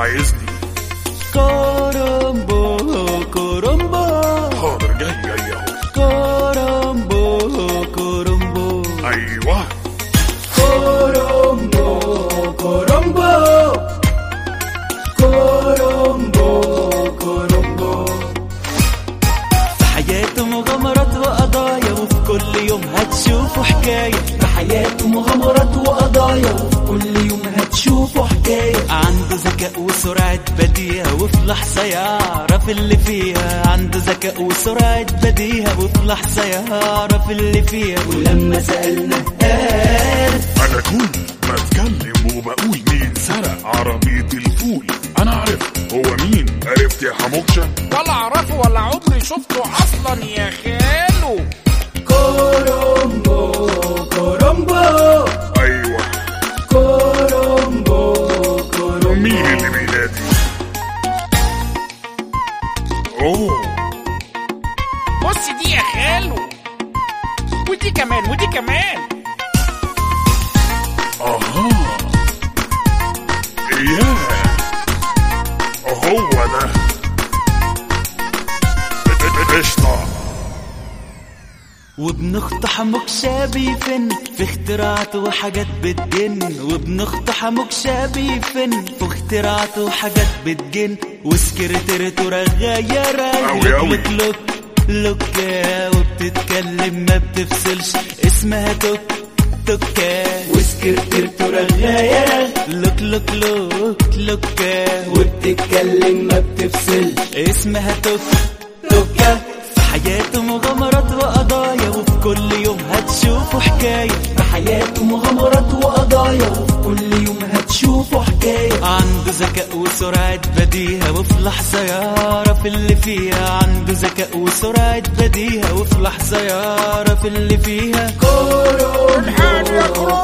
عايزني كرومبو كرومبو حاضر جاي جاي اهو كرومبو كرومبو ايوه كرومبو كرومبو كرومبو كرومبو في حياته مغامرات وقضايا وفي كل يوم هتشوفوا حكاية في حياته مغامرات وقضايا وفي كل يوم هتشوفوا حكاية عنده ذكاء وسرعة بديهة وفي لحظة يعرف اللي فيها عنده ذكاء وسرعة بديهة وفي لحظة يعرف اللي فيها ولما سألنا قال انا كل ما اتكلم وبقول مين سرق عربية الفول انا عرفت هو مين عرفت يا حموكشة ولا اعرفه ولا عمري شفته اصلا يا خالو كرومبو كرومبو ايوه كرومبو كرومبو مين اللي بينادي اوه بص دي يا خالو ودي كمان ودي كمان اها ياه هو ده قشطة وابن اخت حموك شابي فن في اختراعاته وحاجات بتجن وابن اخت حموك شابي فن في اختراعاته وحاجات بتجن وسكرتيرته رغاية أوي راية أوي. لوك لوك لوكا وبتتكلم ما بتفصلش اسمها توك توكا وسكرتيرته رغاية راية لوك لوك لوك لوكا وبتتكلم ما بتفصلش اسمها توك توكا في حياته مغامرات وقضايا وفي كل يوم هتشوفوا حكاية في حياته مغامرات وقضايا وفي كل يوم هتشوفوا حكاية عنده ذكاء وسرعة بديهة وفي لحظة يعرف اللي فيها عنده ذكاء وسرعة بديهة وفي لحظة يعرف اللي فيها كورو الحال يا كرومبو